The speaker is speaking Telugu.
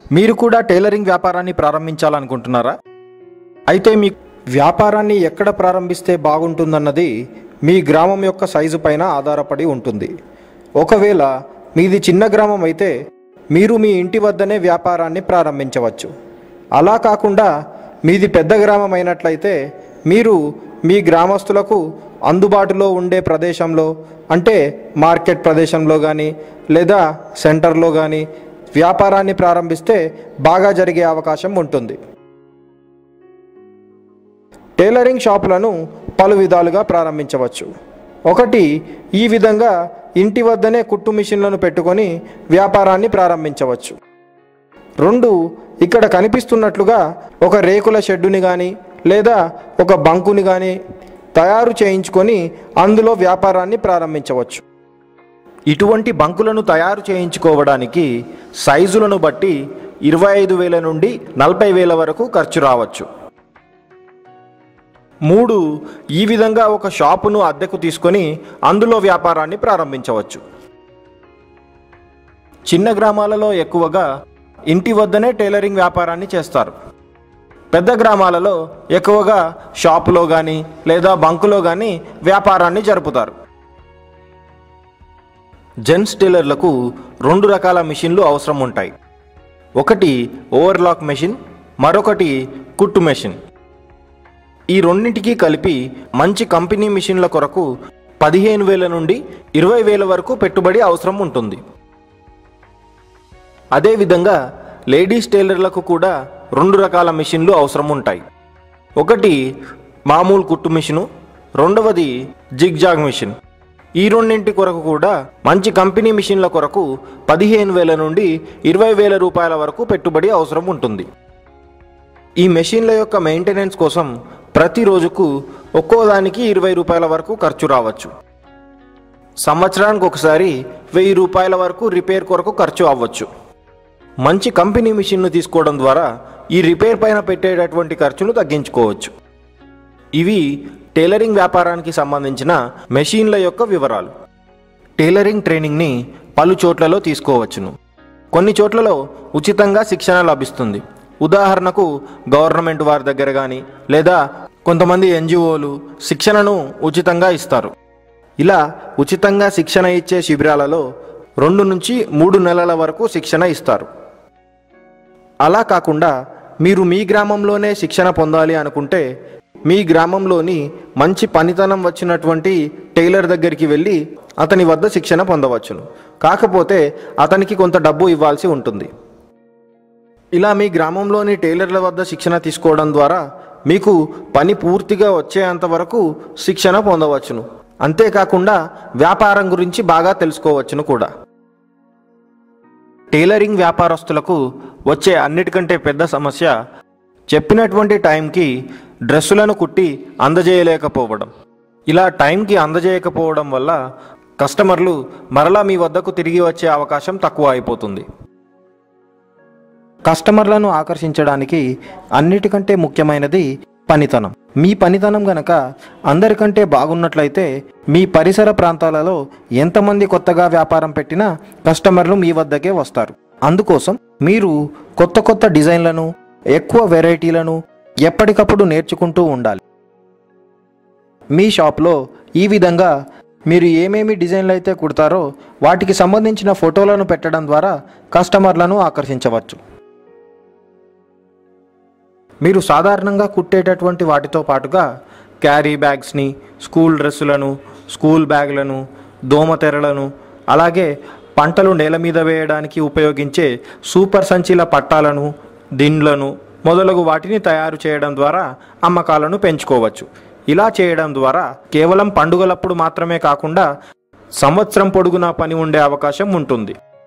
మీరు కూడా టైలరింగ్ వ్యాపారాన్ని ప్రారంభించాలనుకుంటున్నారా అయితే మీ వ్యాపారాన్ని ఎక్కడ ప్రారంభిస్తే బాగుంటుందన్నది మీ గ్రామం యొక్క సైజు పైన ఆధారపడి ఉంటుంది ఒకవేళ మీది చిన్న గ్రామం అయితే మీరు మీ ఇంటి వద్దనే వ్యాపారాన్ని ప్రారంభించవచ్చు అలా కాకుండా మీది పెద్ద గ్రామం అయినట్లయితే మీరు మీ గ్రామస్తులకు అందుబాటులో ఉండే ప్రదేశంలో అంటే మార్కెట్ ప్రదేశంలో కానీ లేదా సెంటర్లో కానీ వ్యాపారాన్ని ప్రారంభిస్తే బాగా జరిగే అవకాశం ఉంటుంది టైలరింగ్ షాపులను పలు విధాలుగా ప్రారంభించవచ్చు ఒకటి ఈ విధంగా ఇంటి వద్దనే కుట్టు మిషన్లను పెట్టుకొని వ్యాపారాన్ని ప్రారంభించవచ్చు రెండు ఇక్కడ కనిపిస్తున్నట్లుగా ఒక రేకుల షెడ్డుని కానీ లేదా ఒక బంకుని కానీ తయారు చేయించుకొని అందులో వ్యాపారాన్ని ప్రారంభించవచ్చు ఇటువంటి బంకులను తయారు చేయించుకోవడానికి సైజులను బట్టి ఇరవై ఐదు వేల నుండి నలభై వేల వరకు ఖర్చు రావచ్చు మూడు ఈ విధంగా ఒక షాపును అద్దెకు తీసుకొని అందులో వ్యాపారాన్ని ప్రారంభించవచ్చు చిన్న గ్రామాలలో ఎక్కువగా ఇంటి వద్దనే టైలరింగ్ వ్యాపారాన్ని చేస్తారు పెద్ద గ్రామాలలో ఎక్కువగా షాపులో కానీ లేదా బంకులో కానీ వ్యాపారాన్ని జరుపుతారు జెంట్స్ టైలర్లకు రెండు రకాల మిషన్లు అవసరం ఉంటాయి ఒకటి ఓవర్లాక్ మెషిన్ మరొకటి కుట్టు మెషిన్ ఈ రెండింటికి కలిపి మంచి కంపెనీ మిషన్ల కొరకు పదిహేను వేల నుండి ఇరవై వేల వరకు పెట్టుబడి అవసరం ఉంటుంది అదేవిధంగా లేడీస్ టైలర్లకు కూడా రెండు రకాల మిషన్లు అవసరం ఉంటాయి ఒకటి మామూలు కుట్టు మిషను రెండవది జిగ్జాగ్ మిషన్ ఈ రెండింటి కొరకు కూడా మంచి కంపెనీ మిషన్ల కొరకు పదిహేను వేల నుండి ఇరవై వేల రూపాయల వరకు పెట్టుబడి అవసరం ఉంటుంది ఈ మెషిన్ల యొక్క మెయింటెనెన్స్ కోసం ప్రతి రోజుకు ఒక్కో దానికి ఇరవై రూపాయల వరకు ఖర్చు రావచ్చు సంవత్సరానికి ఒకసారి వెయ్యి రూపాయల వరకు రిపేర్ కొరకు ఖర్చు అవ్వచ్చు మంచి కంపెనీ మిషన్ను తీసుకోవడం ద్వారా ఈ రిపేర్ పైన పెట్టేటటువంటి ఖర్చును తగ్గించుకోవచ్చు ఇవి టైలరింగ్ వ్యాపారానికి సంబంధించిన మెషిన్ల యొక్క వివరాలు టైలరింగ్ ట్రైనింగ్ని పలు చోట్లలో తీసుకోవచ్చును కొన్ని చోట్లలో ఉచితంగా శిక్షణ లభిస్తుంది ఉదాహరణకు గవర్నమెంట్ వారి దగ్గర కానీ లేదా కొంతమంది ఎన్జిఓలు శిక్షణను ఉచితంగా ఇస్తారు ఇలా ఉచితంగా శిక్షణ ఇచ్చే శిబిరాలలో రెండు నుంచి మూడు నెలల వరకు శిక్షణ ఇస్తారు అలా కాకుండా మీరు మీ గ్రామంలోనే శిక్షణ పొందాలి అనుకుంటే మీ గ్రామంలోని మంచి పనితనం వచ్చినటువంటి టైలర్ దగ్గరికి వెళ్ళి అతని వద్ద శిక్షణ పొందవచ్చును కాకపోతే అతనికి కొంత డబ్బు ఇవ్వాల్సి ఉంటుంది ఇలా మీ గ్రామంలోని టైలర్ల వద్ద శిక్షణ తీసుకోవడం ద్వారా మీకు పని పూర్తిగా వచ్చేంత వరకు శిక్షణ పొందవచ్చును అంతేకాకుండా వ్యాపారం గురించి బాగా తెలుసుకోవచ్చును కూడా టైలరింగ్ వ్యాపారస్తులకు వచ్చే అన్నిటికంటే పెద్ద సమస్య చెప్పినటువంటి టైంకి డ్రెస్సులను కుట్టి అందజేయలేకపోవడం ఇలా టైంకి అందజేయకపోవడం వల్ల కస్టమర్లు మరలా మీ వద్దకు తిరిగి వచ్చే అవకాశం తక్కువ అయిపోతుంది కస్టమర్లను ఆకర్షించడానికి అన్నిటికంటే ముఖ్యమైనది పనితనం మీ పనితనం గనక అందరికంటే బాగున్నట్లయితే మీ పరిసర ప్రాంతాలలో ఎంతమంది కొత్తగా వ్యాపారం పెట్టినా కస్టమర్లు మీ వద్దకే వస్తారు అందుకోసం మీరు కొత్త కొత్త డిజైన్లను ఎక్కువ వెరైటీలను ఎప్పటికప్పుడు నేర్చుకుంటూ ఉండాలి మీ షాప్లో ఈ విధంగా మీరు ఏమేమి డిజైన్లు అయితే కుడతారో వాటికి సంబంధించిన ఫోటోలను పెట్టడం ద్వారా కస్టమర్లను ఆకర్షించవచ్చు మీరు సాధారణంగా కుట్టేటటువంటి వాటితో పాటుగా క్యారీ బ్యాగ్స్ని స్కూల్ డ్రెస్సులను స్కూల్ బ్యాగులను దోమతెరలను అలాగే పంటలు నేల మీద వేయడానికి ఉపయోగించే సూపర్ సంచిల పట్టాలను దిండ్లను మొదలగు వాటిని తయారు చేయడం ద్వారా అమ్మకాలను పెంచుకోవచ్చు ఇలా చేయడం ద్వారా కేవలం పండుగలప్పుడు మాత్రమే కాకుండా సంవత్సరం పొడుగునా పని ఉండే అవకాశం ఉంటుంది